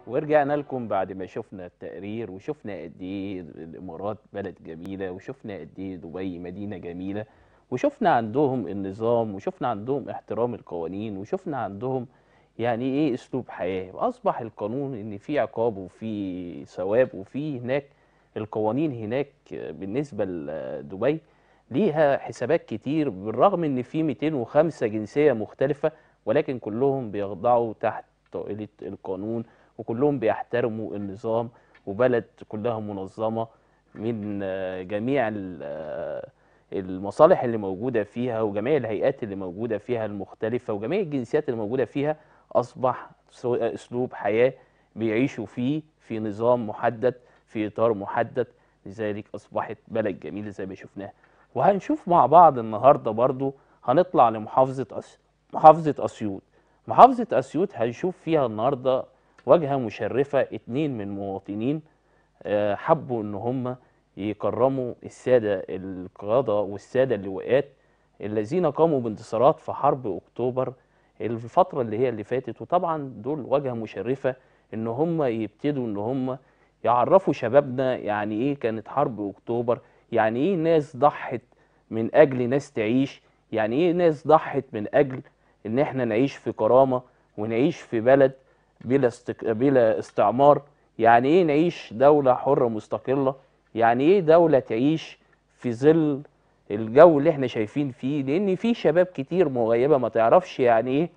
ورجعنا لكم بعد ما شفنا التقرير وشفنا قد ايه الامارات بلد جميله وشفنا قد ايه دبي مدينه جميله وشفنا عندهم النظام وشفنا عندهم احترام القوانين وشفنا عندهم يعني ايه اسلوب حياه واصبح القانون ان في عقاب وفي ثواب وفي هناك القوانين هناك بالنسبه لدبي ليها حسابات كتير بالرغم ان في 205 جنسيه مختلفه ولكن كلهم بيخضعوا تحت طائله القانون وكلهم بيحترموا النظام وبلد كلها منظمة من آه، جميع ال- آه، المصالح اللي موجودة فيها وجميع الهيئات اللي موجودة فيها المختلفة وجميع الجنسيات اللي موجودة فيها أصبح سو- أسلوب حياة بيعيشوا فيه في نظام محدد في إطار محدد لذلك أصبحت بلد جميلة زي ما شفناها وهنشوف مع بعض النهاردة برضو هنطلع لمحافظة أس... محافظة أسيوط محافظة أسيوط هنشوف فيها النهاردة واجهة مشرفة اتنين من مواطنين آه، حبوا ان هم يكرموا السادة القادة والسادة اللواءات الذين قاموا بانتصارات في حرب اكتوبر الفترة اللي هي اللي فاتت وطبعا دول واجهة مشرفة ان هم يبتدوا ان هم يعرفوا شبابنا يعني ايه كانت حرب اكتوبر يعني ايه ناس ضحت من اجل ناس تعيش يعني ايه ناس ضحت من اجل ان احنا نعيش في كرامة ونعيش في بلد بلا استك... بلا استعمار يعني ايه نعيش دولة حرة مستقلة يعني ايه دولة تعيش في ظل الجو اللي احنا شايفين فيه لان في شباب كتير مغيبة ما تعرفش يعني ايه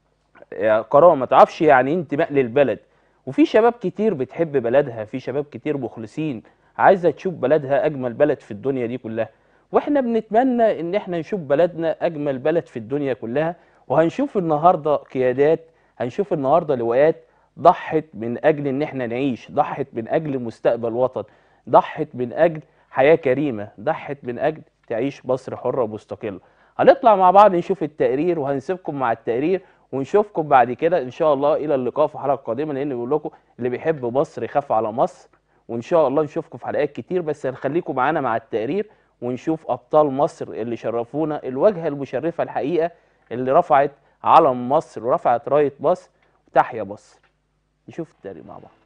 آه، كرامة ما تعرفش يعني ايه انتماء للبلد وفي شباب كتير بتحب بلدها في شباب كتير مخلصين عايزة تشوف بلدها اجمل بلد في الدنيا دي كلها واحنا بنتمنى ان احنا نشوف بلدنا اجمل بلد في الدنيا كلها وهنشوف النهارده قيادات هنشوف النهارده لواءات ضحت من اجل ان احنا نعيش ضحت من اجل مستقبل وطن ضحت من اجل حياة كريمة ضحت من اجل تعيش مصر حرة ومستقلة هنطلع مع بعض نشوف التقرير وهنسيبكم مع التقرير ونشوفكم بعد كده ان شاء الله الى اللقاء في حلقة قادمة لان بيقول لكم اللي بيحب مصر يخاف على مصر وان شاء الله نشوفكم في حلقات كتير بس هنخليكم معانا مع التقرير ونشوف ابطال مصر اللي شرفونا الواجهة المشرفة الحقيقة اللي رفعت علم مصر ورفعت راية مصر تحيا مصر نشوف التقرير مع بعض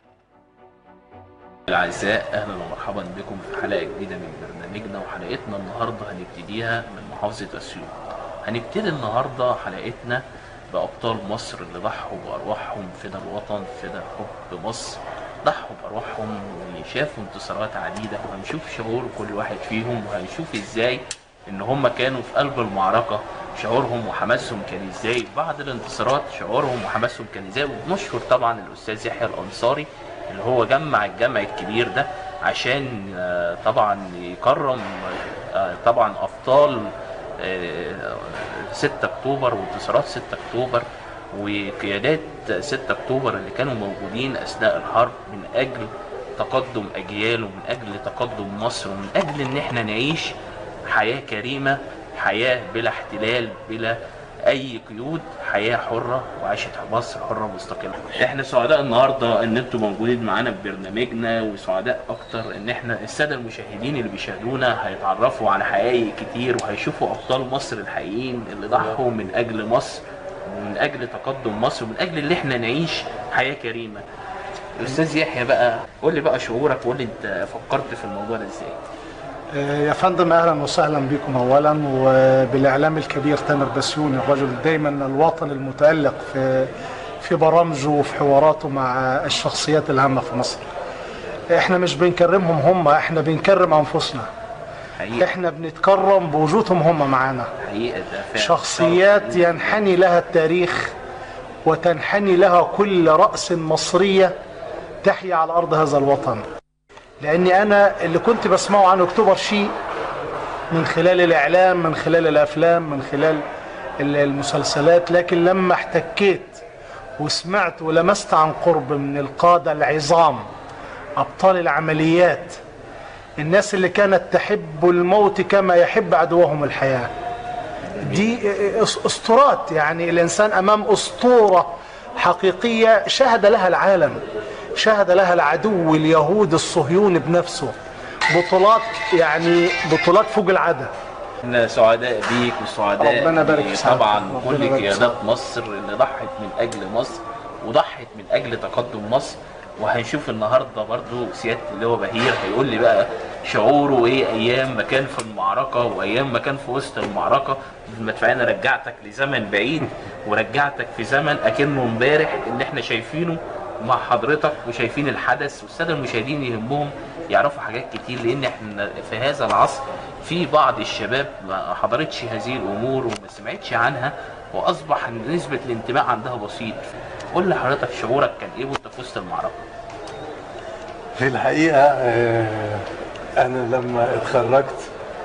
الأعزاء أهلا ومرحبا بكم في حلقة جديدة من برنامجنا وحلقتنا النهاردة هنبتديها من محافظة أسيوط هنبتدي النهاردة حلقتنا بأبطال مصر اللي ضحوا بأرواحهم فدا الوطن فدا حب مصر ضحوا بأرواحهم وشافوا انتصارات عديدة وهنشوف شعور كل واحد فيهم وهنشوف ازاي ان هم كانوا في قلب المعركة شعورهم وحماسهم كان ازاي بعد الانتصارات شعورهم وحماسهم كان ازاي وبنشكر طبعا الاستاذ يحيى الانصاري اللي هو جمع الجمع الكبير ده عشان آه، طبعا يكرم آه، طبعا ابطال آه، 6 اكتوبر وانتصارات 6 اكتوبر وقيادات 6 اكتوبر اللي كانوا موجودين اثناء الحرب من اجل تقدم اجيال ومن اجل تقدم مصر ومن اجل ان احنا نعيش حياه كريمه حياه بلا احتلال بلا اي قيود حياه حره وعيشه مصر حره مستقله احنا سعداء النهارده ان انتم موجودين معانا في برنامجنا وسعداء اكتر ان احنا الساده المشاهدين اللي بيشاهدونا هيتعرفوا على حقائق كتير وهيشوفوا ابطال مصر الحقيقيين اللي ضحوا من اجل مصر ومن اجل تقدم مصر ومن اجل ان احنا نعيش حياه كريمه استاذ يحيى بقى قول لي بقى شعورك وقول لي انت فكرت في الموضوع ده ازاي يا فندم اهلا وسهلا بكم اولا وبالاعلام الكبير تامر بسيوني الرجل دايما الوطن المتالق في في برامجه وفي حواراته مع الشخصيات الهامه في مصر. احنا مش بنكرمهم هم احنا بنكرم انفسنا. حقيقه احنا بنتكرم بوجودهم هم معانا. حقيقه ده فعلا شخصيات ينحني لها التاريخ وتنحني لها كل راس مصريه تحيا على ارض هذا الوطن. لاني انا اللي كنت بسمعه عن اكتوبر شيء من خلال الاعلام من خلال الافلام من خلال ال- المسلسلات لكن لما احتكيت وسمعت ولمست عن قرب من القاده العظام ابطال العمليات الناس اللي كانت تحب الموت كما يحب عدوهم الحياه دي أس- اسطورات يعني الانسان امام اسطوره حقيقيه شهد لها العالم شهد لها العدو اليهود الصهيوني بنفسه بطولات يعني بطولات فوق العاده احنا سعداء بيك وسعداء ربنا يبارك في بي- سعادتك. طبعا ربنا كل يبارك في قيادات مصر اللي ضحت من اجل مصر وضحت من اجل تقدم مصر وهنشوف النهارده برضو سياده اللواء بهير هيقول لي بقى شعوره ايه ايام ما كان في المعركه وايام ما كان في وسط المعركه المدفعيه انا رجعتك لزمن بعيد ورجعتك في زمن اكنه امبارح اللي احنا شايفينه مع حضرتك وشايفين الحدث والساده المشاهدين يهمهم يعرفوا حاجات كتير لان احنا في هذا العصر في بعض الشباب ما حضرتش هذه الامور وما سمعتش عنها واصبح نسبه الانتماء عندها بسيط قول لحضرتك شعورك كان ايه وانت في وسط المعركه في الحقيقة آه، أنا لما اتخرجت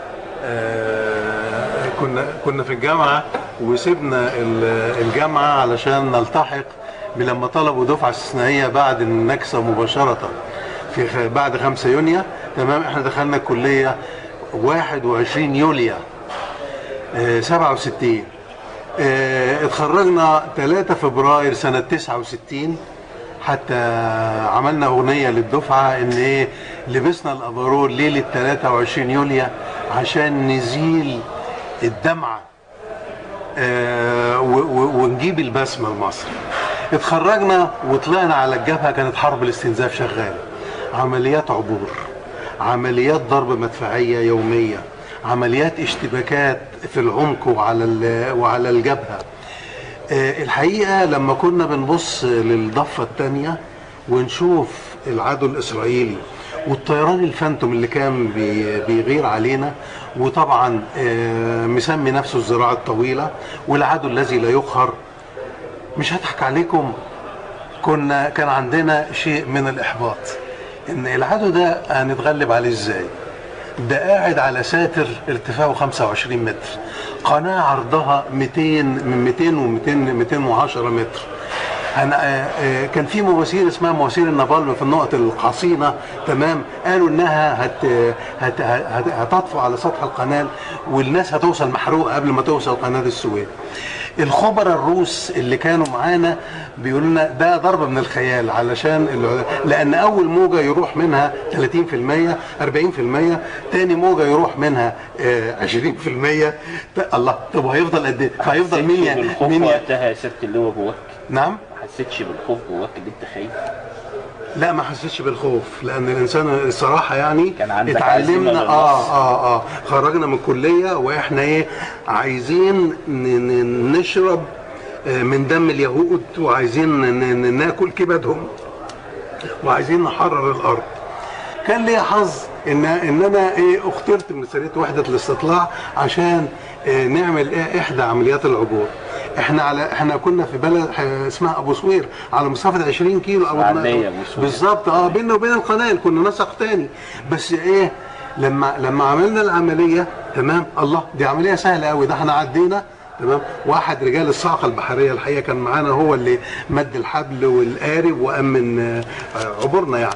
آه، كنا كنا في الجامعة وسيبنا ال- الجامعة علشان نلتحق لما طلبوا دفعة استثنائية بعد النكسة مباشرة في خ- بعد 5 يونيو تمام احنا دخلنا الكلية 21 يوليو آه، 67 آه، اتخرجنا 3 فبراير سنة 69 حتى عملنا اغنيه للدفعه ان ايه لبسنا الافرول ليله 23 يوليو عشان نزيل الدمعه آه، و- و- ونجيب البسمه لمصر اتخرجنا وطلعنا على الجبهه كانت حرب الاستنزاف شغاله عمليات عبور عمليات ضرب مدفعيه يوميه عمليات اشتباكات في العمق وعلى ال- وعلى الجبهه آه، الحقيقه لما كنا بنبص للضفه الثانيه ونشوف العدو الاسرائيلي والطيران الفانتوم اللي كان بي- بيغير علينا وطبعا آه، مسمي نفسه الزراعه الطويله والعدو الذي لا يقهر مش هضحك عليكم كنا كان عندنا شيء من الاحباط ان العدو ده هنتغلب عليه ازاي ده قاعد على ساتر ارتفاعه 25 متر قناة عرضها 200 من 200 و 200 210 متر أنا آه، آه، كان في مواسير اسمها مواسير النابالم في النقط الحصينه تمام قالوا انها هت هت هت هتطفو على سطح القناه والناس هتوصل محروقه قبل ما توصل قناه السويس الخبراء الروس اللي كانوا معانا بيقولوا لنا ده ضرب من الخيال علشان ال- لان اول موجه يروح منها 30% 40% تاني موجه يروح منها آه، 20% ت- الله طب وهيفضل قد ايه؟ هيفضل مين حسيتش ي- بالخوف مين ي- وقتها يا سياده اللواء جواك نعم ما حسيتش بالخوف جواك اللي انت خايف لا ما حسيتش بالخوف لان الانسان الصراحه يعني كان عندك عزيمة اتعلمنا للنص. اه اه اه خرجنا من الكليه واحنا ايه عايزين ن- ن- نشرب آه، من دم اليهود وعايزين ن- ن- ناكل كبدهم وعايزين نحرر الارض كان لي حظ ان ان انا ايه اخترت من سريه وحده الاستطلاع عشان إيه نعمل ايه احدى عمليات العبور احنا على احنا كنا في بلد ح- اسمها ابو سوير على مسافه 20 كيلو او اسماعيلية أبو سوير. بالظبط اه بيننا وبين القناه كنا نسق تاني بس ايه لما لما عملنا العمليه تمام الله دي عمليه سهله قوي ده احنا عدينا تمام واحد رجال الصاعقه البحريه الحقيقه كان معانا هو اللي مد الحبل والقارب وامن آه، آه، عبورنا يعني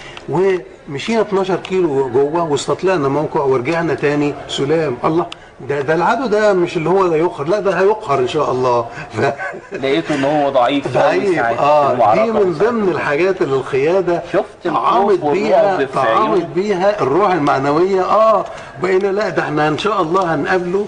ومشينا 12 كيلو جوه واستطلعنا موقع ورجعنا تاني سلام الله ده ده العدو ده مش اللي هو لا يقهر لا ده هيقهر ان شاء الله ف... لقيته ان هو ضعيف أوي ضعيف ساعة اه المعركة دي من وساعة ضمن الحاجات اللي القياده شفت الخوف طعمت والرعب بيها في طعمت عيونه؟ بيها الروح المعنويه اه بقينا لا ده احنا ان شاء الله هنقابله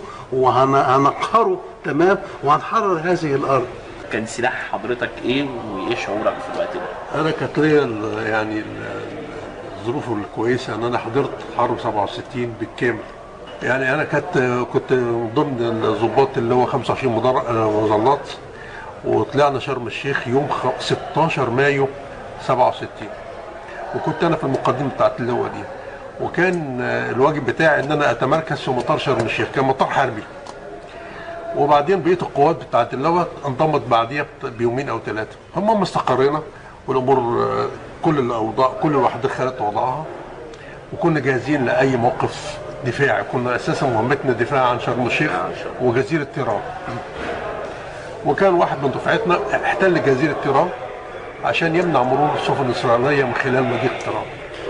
وهنقهره تمام وهنحرر هذه الارض كان سلاح حضرتك ايه وايه شعورك في الوقت ده؟ انا كانت ليا ال- يعني ال- الظروف الكويسه ان انا حضرت حرب 67 بالكامل يعني انا كنت كنت من ضمن الضباط اللي هو 25 مدر- آه، مظلات وطلعنا شرم الشيخ يوم خ- 16 مايو 67 وكنت انا في المقدمه بتاعت اللواء دي وكان آه، الواجب بتاعي ان انا اتمركز في مطار شرم الشيخ كان مطار حربي وبعدين بقيه القوات بتاعت اللواء انضمت بعديها بت- بيومين او ثلاثه هم استقرينا والامور آه، كل الاوضاع كل واحد دخلت وضعها وكنا جاهزين لاي موقف دفاعي كنا اساسا مهمتنا الدفاع عن شرم الشيخ وجزيره تيران وكان واحد من دفعتنا احتل جزيره تيران عشان يمنع مرور السفن الاسرائيليه من خلال مضيق تيران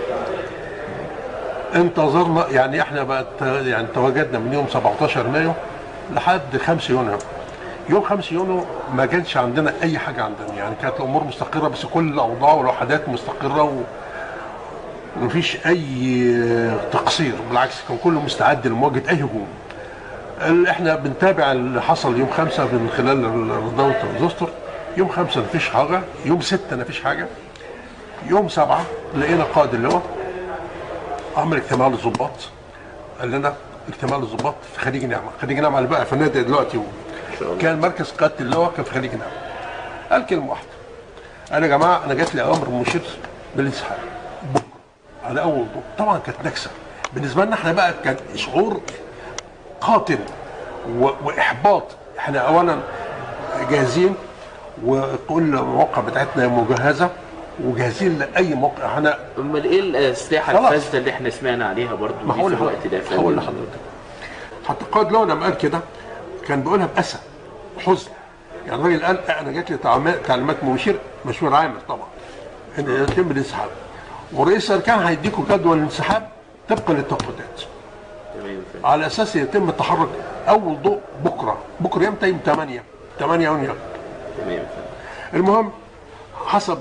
انتظرنا يعني احنا بقت يعني تواجدنا من يوم 17 مايو لحد 5 يونيو يوم 5 يونيو ما كانش عندنا اي حاجه عندنا يعني كانت الامور مستقره بس كل الاوضاع والوحدات مستقره و... ومفيش اي تقصير بالعكس كان كله مستعد لمواجهه اي هجوم ال- احنا بنتابع اللي حصل يوم خمسة من خلال ال- دوله الدستور يوم خمسة مفيش حاجة يوم ستة مفيش حاجة يوم سبعة لقينا قائد اللواء عمل اجتماع للظباط قال لنا اجتماع للظباط في خليج نعمة خليج نعمة اللي بقى في النادي دلوقتي هو كان مركز قيادة اللواء كان في خليج نعمة قال كلمة واحدة قال يا جماعة أنا جات لي أمر من المشير بالانسحاب بكرة على أول ضوء طبعا كانت نكسة بالنسبة لنا احنا بقى كان شعور قاتل و- واحباط احنا اولا جاهزين وكل المواقع بتاعتنا مجهزه وجاهزين لاي موقع احنا امال ايه الاسلحه خلاص. الفاسده اللي احنا سمعنا عليها برضو ما دي هقول في الوقت ده لحضرتك يا هقول فندم؟ لحضرتك حتى القائد لو لما قال كده كان بيقولها باسى حزن يعني الراجل قال انا جات لي تعليمات تعليمات من مشير مشير عامر طبعا ان يتم الانسحاب ورئيس الاركان هيديكوا جدول الانسحاب طبقا للتوقيتات تمام فندم. على اساس يتم التحرك اول ضوء بكره بكره امتى يوم 8 8 يونيو تمام فندم. المهم حسب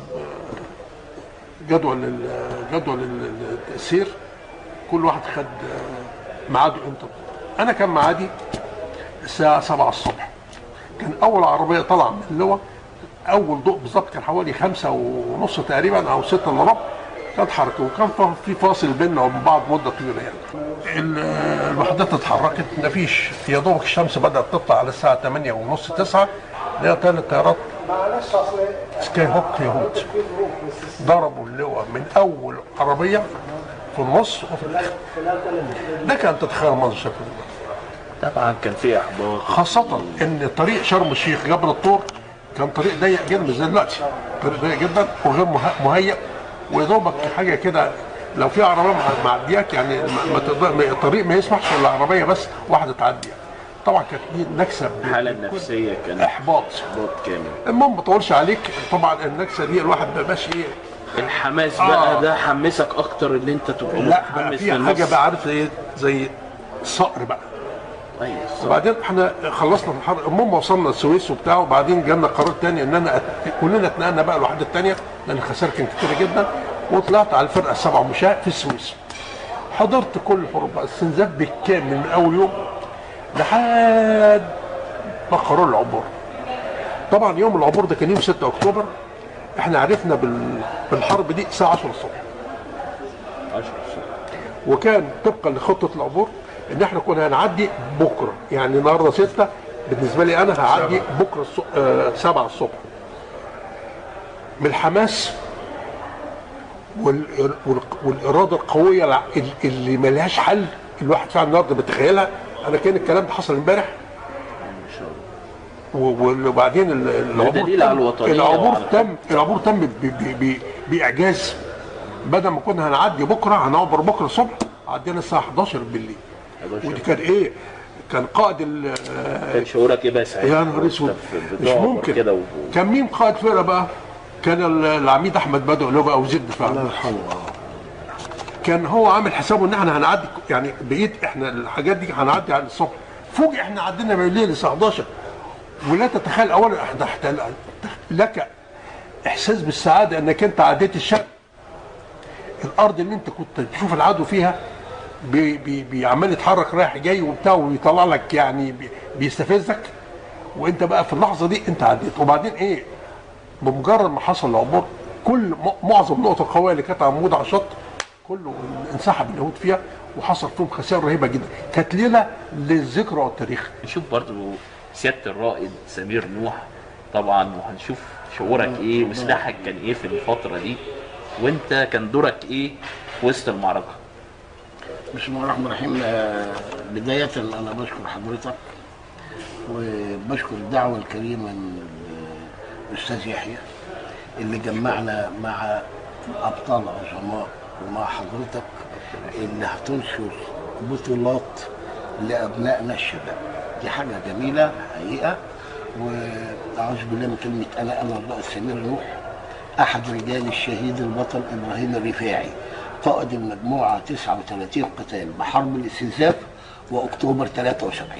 آه، جدول ال- جدول ال- التأثير كل واحد خد آه، ميعاده امتى انا كان ميعادي الساعة 7 الصبح كان أول عربية طالعة من اللواء أول ضوء بالظبط كان حوالي خمسة ونص تقريبا أو ستة إلا ربع كانت حركة وكان فا- في فاصل بيننا وبين بعض مدة طويلة يعني ال- الوحدات اتحركت مفيش يا دوبك الشمس بدأت تطلع على الساعة 8 ونص 9 لقينا ثلاث طيارات سكاي هوك يهود ضربوا اللواء من أول عربية في النص وفي الآخر ده كان تتخيل منظر شكله ده. طبعا كان في احباط خاصة ان طريق شرم الشيخ جبل الطور كان طريق ضيق جدا مش زي دلوقتي طريق ضيق جدا وغير مه- مهيأ ويا دوبك حاجة كده لو في عربية مع- معدياك يعني ما ما تقدر ما- الطريق ما يسمحش الا عربية بس واحدة تعدي يعني. طبعا كانت دي نكسة ب- الحاله بكل النفسيه كانت احباط احباط كامل المهم ما اطولش عليك طبعا النكسة دي الواحد ما بقاش ايه الحماس بقى آه. ده حمسك اكتر ان انت تبقى لا بقى متحمس في حاجة بقى عارف زي زي صقر بقى كويس وبعدين احنا خلصنا في الحرب المهم وصلنا السويس وبتاع وبعدين جالنا قرار تاني ان انا أت- كلنا اتنقلنا بقى الوحده التانيه لان الخسائر كانت كتيره جدا وطلعت على الفرقه السبعه مشاة في السويس حضرت كل الحروب بقى استنزاف بالكامل من اول يوم لحد ما قرار العبور طبعا يوم العبور ده كان يوم 6 اكتوبر احنا عرفنا بال- بالحرب دي الساعه 10 الصبح 10 الصبح وكان طبقا لخطه العبور ان احنا كنا هنعدي بكره يعني النهارده 6 بالنسبه لي انا هعدي بكره الصبح آه 7 الصبح من الحماس وال... وال... والاراده القويه الع- ال- اللي ملهاش حل الواحد فعلا النهارده بيتخيلها انا كان الكلام ده حصل امبارح ان شاء الله و- وبعدين ال- العبور دليل على الوطنية العبور وعلى تم العبور تم ب- ب- ب- باعجاز بدل ما كنا هنعدي بكره هنعبر بكره الصبح عدينا الساعه 11 بالليل 11. ودي كان ايه؟ كان قائد ال كان شعورك ايه بقى ساعتها يا نهار اسود وأنت مش بتعبر ممكن كده و... كان مين قائد فرقه بقى؟ كان ال- العميد احمد بدو اللي هو بقى وزير الدفاع الله يرحمه كان هو عامل حسابه ان احنا هنعدي يعني بقيت احنا الحاجات دي هنعدي على الصبح فوجئ احنا عدينا بالليل الساعه 11 ولا تتخيل اولا احنا احنا- لك احساس بالسعاده انك انت عديت الشرق الارض اللي انت كنت تشوف العدو فيها بي بي بيعمل يتحرك رايح جاي وبتاع ويطلع لك يعني بي بيستفزك وانت بقى في اللحظه دي انت عديت وبعدين ايه بمجرد ما حصل العبور كل م- معظم النقط القويه اللي كانت عمود على الشط كله انسحب اليهود فيها وحصل فيهم خسائر رهيبه جدا كانت ليله للذكرى والتاريخ نشوف برضو سيادة الرائد سمير نوح طبعا وهنشوف شعورك ايه وسلاحك كان ايه في الفترة دي وانت كان دورك ايه في وسط المعركة بسم الله الرحمن الرحيم آه، بداية أنا بشكر حضرتك وبشكر الدعوة الكريمة من الأستاذ يحيى اللي جمعنا مع أبطال عظماء ومع حضرتك اللي هتنشر بطولات لأبنائنا الشباب دي حاجة جميلة حقيقة وأعوذ بالله من كلمة أنا أنا الرائد سمير نوح أحد رجال الشهيد البطل إبراهيم الرفاعي قائد المجموعة 39 قتال بحرب الاستنزاف وأكتوبر 73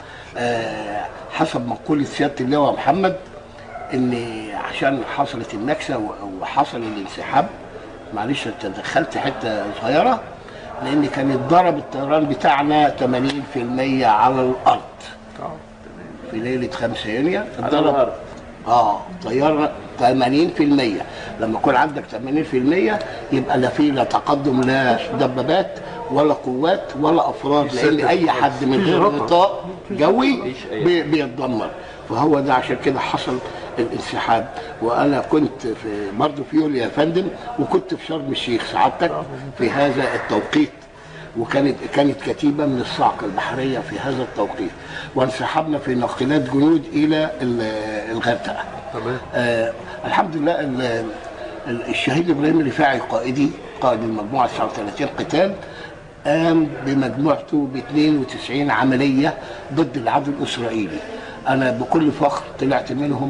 آه حسب مقولة سيادة اللواء محمد إن عشان حصلت النكسة و- وحصل الانسحاب معلش أنت دخلت حتة صغيرة لأن كان اتضرب الطيران بتاعنا 80% على الأرض في ليلة 5 يونيو على اتضرب الأرض اه طياره 80% لما يكون عندك 80% يبقى لا في لا تقدم لا دبابات ولا قوات ولا افراد لان اي حد من غير غطاء جوي بي- بيتدمر فهو ده عشان كده حصل الانسحاب وانا كنت في برضه في يوليو يا فندم وكنت في شرم الشيخ سعادتك في هذا التوقيت وكانت كانت كتيبه من الصاعقه البحريه في هذا التوقيت وانسحبنا في ناقلات جنود الى ال- الغردقه تمام آه الحمد لله ال- ال- الشهيد ابراهيم الرفاعي قائدي قائد المجموعه 39 قتال قام بمجموعته ب 92 عمليه ضد العدو الاسرائيلي انا بكل فخر طلعت منهم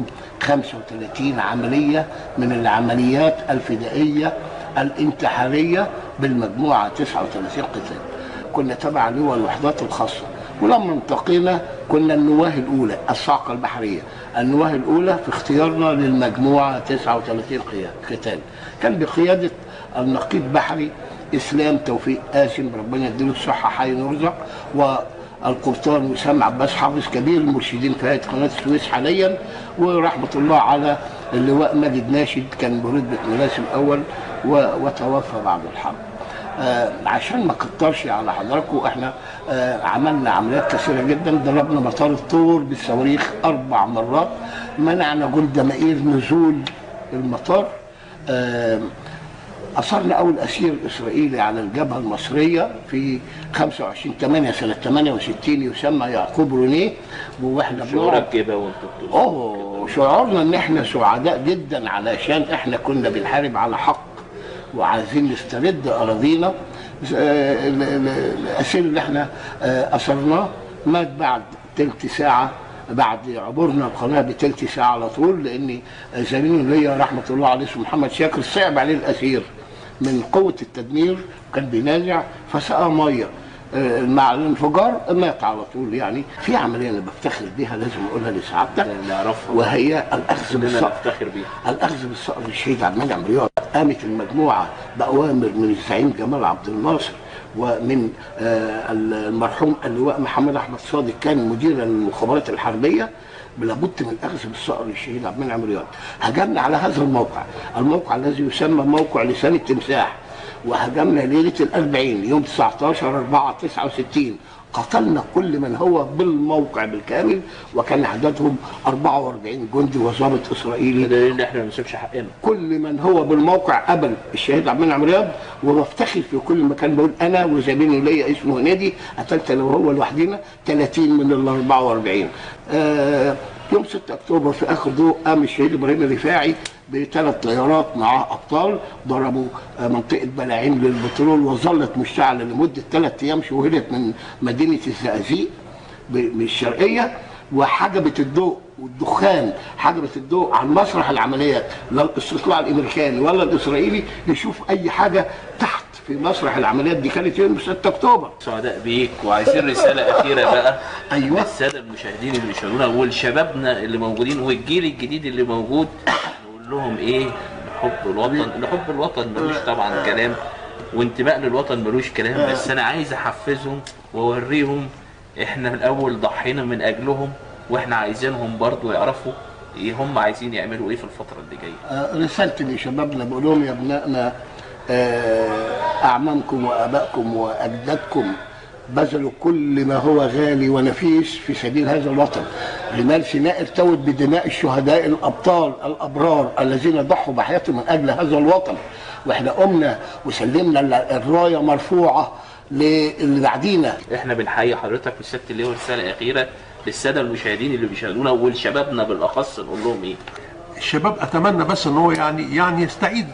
35 عمليه من العمليات الفدائيه الانتحاريه بالمجموعه 39 قتال كنا تبع لواء الوحدات الخاصه ولما انتقينا كنا النواه الاولى الصاعقه البحريه النواه الاولى في اختيارنا للمجموعه 39 قيا- قتال كان بقياده النقيب بحري اسلام توفيق قاسم ربنا يديله الصحه حي يرزق والقبطان وسام عباس حافظ كبير المرشدين في هيئه قناه السويس حاليا ورحمه الله على اللواء ماجد ناشد كان برتبه ملاسم اول و- وتوفى بعد الحرب آه عشان ما كترش على حضراتكم احنا آه عملنا عمليات كثيره جدا ضربنا مطار الطور بالصواريخ اربع مرات منعنا جند مائير نزول المطار آه أصرنا أول أسير إسرائيلي على الجبهة المصرية في 25 8 سنة 68 يسمى يعقوب رونيه وإحنا بنقعد شعورك ايه بقى وانت بتوصل اوه شعورنا ان احنا سعداء جدا علشان احنا كنا بنحارب على حق وعايزين نسترد اراضينا آه، ال- ال- الاسير اللي احنا آه، اسرناه مات بعد تلت ساعه بعد عبورنا القناه بتلت ساعه على طول لان زميلي ليا رحمه الله عليه اسمه محمد شاكر صعب عليه الاسير من قوه التدمير كان بينازع فسقى ميه آه، مع الانفجار مات على طول يعني في عمليه انا بفتخر بيها لازم اقولها لسعادتك نعرفها وهي الاخذ كلنا بالصقر نفتخر بيها الاخذ بالصقر الشهيد عبد المنعم رياض قامت المجموعه باوامر من الزعيم جمال عبد الناصر ومن آه، المرحوم اللواء محمد احمد صادق كان مدير المخابرات الحربيه لابد من الاخذ بالصقر الشهيد عبد المنعم رياض هجمنا على هذا الموقع الموقع الذي يسمى موقع لسان التمساح وهجمنا ليله الأربعين يوم 19 4 69 قتلنا كل من هو بالموقع بالكامل وكان عددهم 44 جندي وضابط اسرائيلي ده ان احنا ما بنسيبش حقنا كل من هو بالموقع قبل الشهيد عبد المنعم رياض وبفتخر في كل مكان بقول انا وزميلي ليا اسمه هنيدي قتلت انا وهو لوحدنا 30 من ال 44 آه يوم 6 اكتوبر في اخر ضوء قام الشهيد ابراهيم الرفاعي بثلاث طيارات معاه ابطال ضربوا آه، منطقه بلاعين للبترول وظلت مشتعله لمده ثلاث ايام شوهدت من مدينه الزقازيق ب- من الشرقيه وحجبت الضوء والدخان حجبت الضوء عن مسرح العمليات لا الاستطلاع الامريكاني ولا الاسرائيلي يشوف اي حاجه تحت في مسرح العمليات دي كانت يوم 6 اكتوبر سعداء بيك وعايزين رساله اخيره بقى ايوه للساده المشاهدين اللي بيشاهدونا ولشبابنا اللي موجودين والجيل الجديد اللي موجود نقول لهم ايه لحب الوطن لحب الوطن ملوش طبعا كلام وانتماء للوطن ملوش كلام بس انا عايز احفزهم واوريهم احنا من الاول ضحينا من اجلهم واحنا عايزينهم برضو يعرفوا ايه هم عايزين يعملوا ايه في الفتره اللي جايه آه، رسالتي لشبابنا بقول لهم يا ابنائنا آه، اعمامكم وابائكم واجدادكم بذلوا كل ما هو غالي ونفيس في سبيل هذا الوطن رمال سيناء ارتوت بدماء الشهداء الابطال الابرار الذين ضحوا بحياتهم من اجل هذا الوطن واحنا قمنا وسلمنا ال- الرايه مرفوعه للي بعدينا احنا بنحيي حضرتك والست اللي هو رساله اخيره للساده المشاهدين اللي بيشاهدونا ولشبابنا بالاخص نقول لهم ايه الشباب اتمنى بس ان هو يعني يعني يستعيد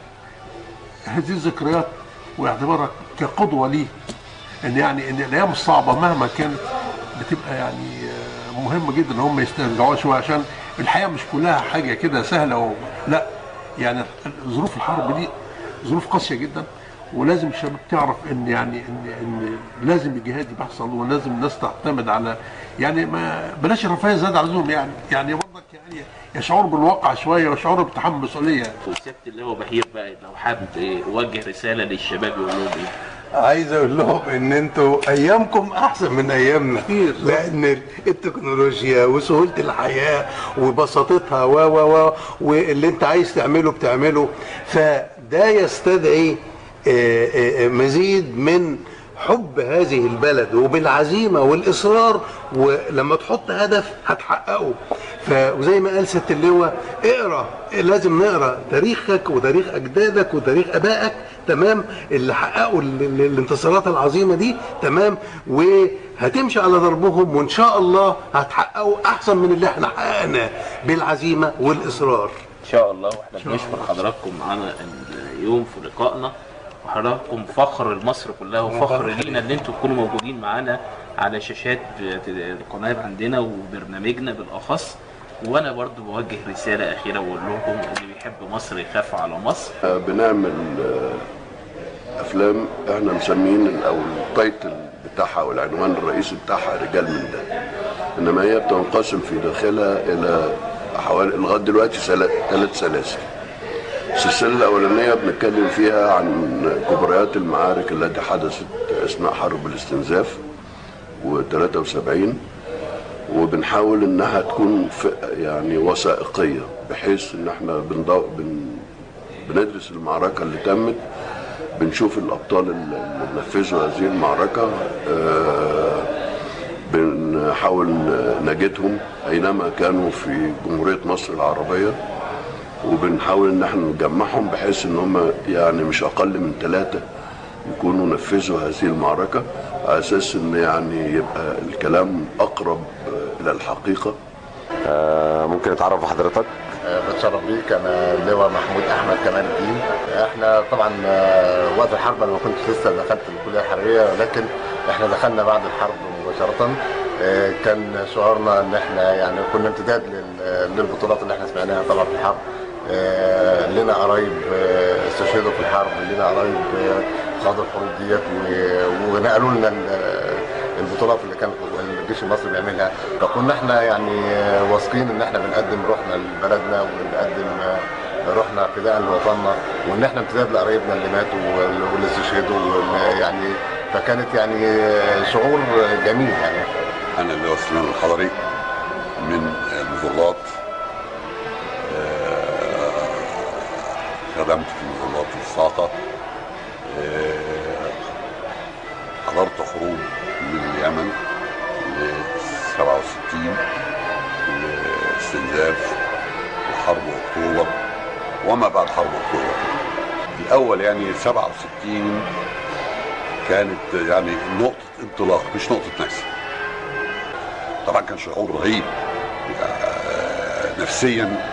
هذه الذكريات ويعتبرها كقدوه ليه ان يعني ان الايام الصعبه مهما كانت بتبقى يعني آه، مهم جدا ان هم يسترجعوها شويه عشان الحياه مش كلها حاجه كده سهله و... لا يعني ظروف الحرب دي ظروف قاسيه جدا ولازم الشباب تعرف ان يعني ان ان لازم الجهاد يحصل ولازم الناس تعتمد على يعني ما بلاش الرفاهيه زاد على اللزوم يعني يعني برضك يعني يا شعور بالواقع شويه وشعور بتحمل مسؤوليه وسياده اللواء بهير بقى لو حابب يوجه رساله للشباب يقول لهم ايه؟ عايز اقول لهم ان انتوا ايامكم احسن من ايامنا لان التكنولوجيا وسهوله الحياه وبساطتها و و و واللي انت عايز تعمله بتعمله فده يستدعي آه، آه، مزيد من حب هذه البلد وبالعزيمه والاصرار ولما تحط هدف هتحققه ف- وزي ما قال ست اللواء اقرا لازم نقرا تاريخك وتاريخ اجدادك وتاريخ ابائك تمام اللي حققوا ال- ال- الانتصارات العظيمه دي تمام وهتمشي على ضربهم وان شاء الله هتحققوا احسن من اللي احنا حققناه بالعزيمه والاصرار ان شاء الله واحنا بنشكر حضراتكم معانا اليوم في لقائنا وحضراتكم فخر لمصر كلها وفخر لينا ان انتم تكونوا موجودين معانا على شاشات القناه عندنا وبرنامجنا بالاخص وانا برضو بوجه رساله اخيره واقول لكم اللي بيحب مصر يخاف على مصر بنعمل آه، افلام احنا مسمين ال- او التايتل بتاعها او العنوان الرئيسي بتاعها رجال من ده انما هي بتنقسم في داخلها الى حوالي لغايه دلوقتي ثلاث سلاسل السلسله الاولانيه بنتكلم فيها عن كبريات المعارك التي حدثت اثناء حرب الاستنزاف و73 وبنحاول انها تكون في يعني وثائقيه بحيث ان احنا بندو بن بندرس المعركه اللي تمت بنشوف الابطال اللي نفذوا هذه المعركه آه، بنحاول نجدهم اينما كانوا في جمهوريه مصر العربيه وبنحاول ان احنا نجمعهم بحيث ان هم يعني مش اقل من ثلاثه يكونوا نفذوا هذه المعركه على اساس ان يعني يبقى الكلام اقرب آه، الى الحقيقه آه، ممكن اتعرف بحضرتك بتشرف بيك انا اللواء محمود احمد كمال الدين احنا طبعا آه، وقت الحرب انا ما كنتش لسه دخلت الكليه الحربيه ولكن احنا دخلنا بعد الحرب مباشره آه، كان شعورنا ان احنا يعني كنا امتداد لل- للبطولات اللي احنا سمعناها طبعا في الحرب آه، لنا قرايب آه، استشهدوا في الحرب لنا قرايب آه، خاضوا الحروب ديت و- ونقلوا لنا ال- البطولات اللي كان الجيش المصري بيعملها فكنا احنا يعني آه، واثقين ان احنا بنقدم روحنا لبلدنا وبنقدم آه، روحنا فداء لوطننا وان احنا امتداد لقرايبنا اللي ماتوا وال- واللي استشهدوا وال- يعني فكانت يعني آه، شعور جميل يعني أنا اللي هو سليمان الحضري من المظلات آه، خدمت في مظلات الساقة آه، حضرت حروب من اليمن ل 67 واستنزاف وحرب أكتوبر وما بعد حرب أكتوبر الأول يعني 67 كانت يعني نقطة انطلاق مش نقطة نكسة طبعا كان شعور رهيب آه، نفسيا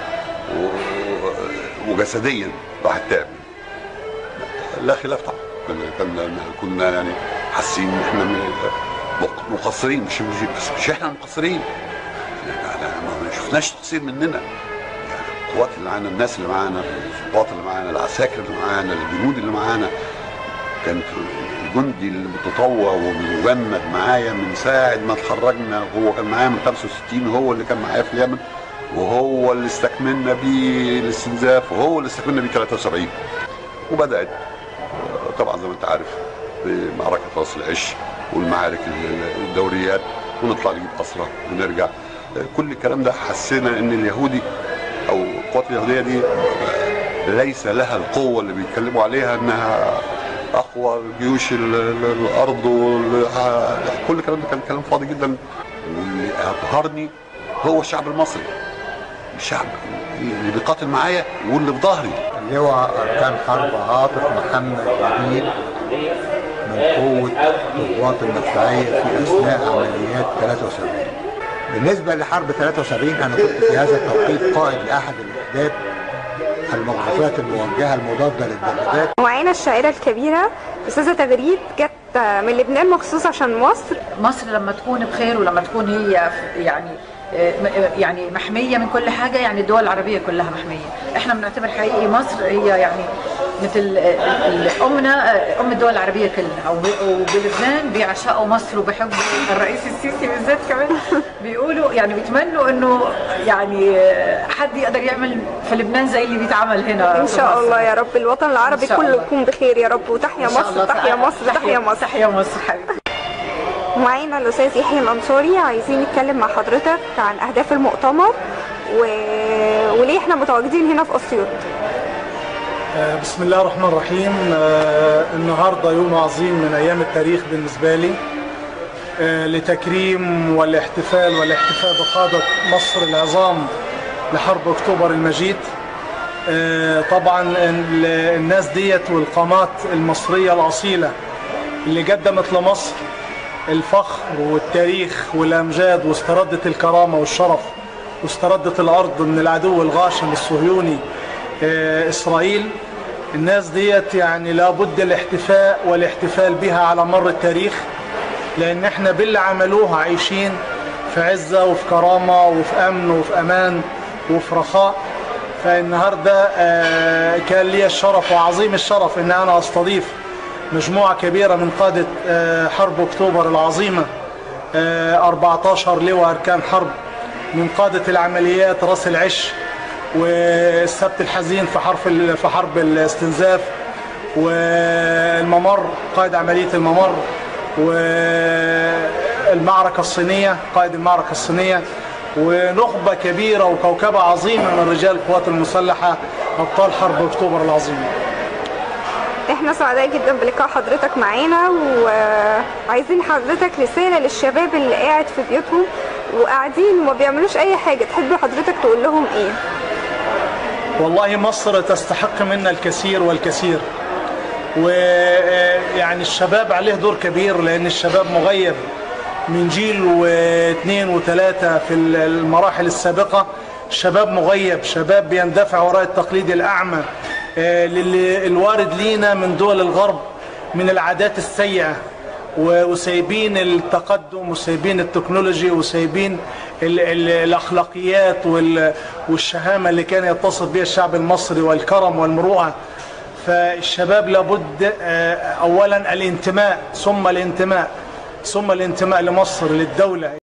و- وجسديا راح تعب لا خلاف طبعا كنا- كنا كنا يعني حاسين ان احنا م- مق- مقصرين مش مش بس مش احنا مقصرين يعني ما ما شفناش تقصير مننا يعني القوات اللي معانا الناس اللي معانا الضباط اللي معانا العساكر اللي معانا الجنود اللي معانا كان الجندي المتطوع والمجند معايا من ساعة ما اتخرجنا هو كان معايا من 65 هو اللي كان معايا في اليمن وهو اللي استكملنا بيه الاستنزاف وهو اللي استكملنا بيه 73 وبدأت آه، طبعا زي ما انت عارف بمعركة راس العش والمعارك ال- الدوريات ونطلع نجيب أسرى ونرجع آه، كل الكلام ده حسينا ان اليهودي او القوات اليهودية دي آه، ليس لها القوة اللي بيتكلموا عليها انها اقوى جيوش ال- ال- الارض وال- ه- كل الكلام ده كان كلام فاضي جدا واللي ابهرني هو الشعب المصري الشعب اللي بيقاتل معايا واللي في ظهري اللواء أركان حرب عاطف محمد جميل من قوة القوات المدفعية في أثناء عمليات 73 بالنسبة لحرب 73 أنا كنت في هذا التوقيت قائد لأحد الوحدات المقذوفات الموجهة المضادة للدبابات معانا الشاعرة الكبيرة أستاذة تغريد جت من لبنان مخصوص عشان مصر مصر لما تكون بخير ولما تكون هي يعني يعني محميه من كل حاجه يعني الدول العربيه كلها محميه احنا بنعتبر حقيقي مصر هي يعني مثل ال- ال- امنا آه، ام الدول العربيه كلها وب- وبلبنان بيعشقوا مصر وبيحبوا الرئيس السيسي بالذات كمان بيقولوا يعني بيتمنوا انه يعني آه، حد يقدر يعمل في لبنان زي اللي بيتعمل هنا ان في شاء مصر. الله يا رب الوطن العربي إن شاء كله الله. يكون بخير يا رب وتحيا إن شاء مصر الله تحيا تعالى. مصر تحيا مصر تحيا مصر حبيبي معانا الاستاذ يحيى الانصاري عايزين نتكلم مع حضرتك عن اهداف المؤتمر و... وليه احنا متواجدين هنا في اسيوط آه، بسم الله الرحمن الرحيم آه، النهارده يوم عظيم من ايام التاريخ بالنسبه لي آه، لتكريم والاحتفال والاحتفاء بقاده مصر العظام لحرب اكتوبر المجيد آه، طبعا ال- الناس ديت والقامات المصريه الاصيله اللي قدمت لمصر الفخر والتاريخ والامجاد واستردت الكرامه والشرف واستردت الارض من العدو الغاشم الصهيوني آه، اسرائيل الناس ديت يعني لابد الاحتفاء والاحتفال بها على مر التاريخ لان احنا باللي عملوه عايشين في عزه وفي كرامه وفي امن وفي امان وفي رخاء فالنهارده آه، كان لي الشرف وعظيم الشرف ان انا استضيف مجموعه كبيره من قاده آه، حرب اكتوبر العظيمه آه، 14 لواء اركان حرب من قاده العمليات راس العش والسبت الحزين في حرف ال- في حرب الاستنزاف والممر قائد عمليه الممر والمعركه الصينيه قائد المعركه الصينيه ونخبه كبيره وكوكبه عظيمه من رجال القوات المسلحه ابطال حرب اكتوبر العظيمه احنا سعداء جدا بلقاء حضرتك معانا وعايزين حضرتك رسالة للشباب اللي قاعد في بيوتهم وقاعدين وما بيعملوش اي حاجة تحب حضرتك تقول لهم ايه والله مصر تستحق منا الكثير والكثير ويعني الشباب عليه دور كبير لان الشباب مغيب من جيل واثنين وثلاثة في المراحل السابقة شباب مغيب شباب بيندفع وراء التقليد الأعمى آه، للي الوارد لينا من دول الغرب من العادات السيئة و- وسايبين التقدم وسايبين التكنولوجي وسايبين ال ال الأخلاقيات وال- والشهامة اللي كان يتصف بها الشعب المصري والكرم والمروءة فالشباب لابد آه، أولا الانتماء ثم الانتماء ثم الانتماء لمصر للدولة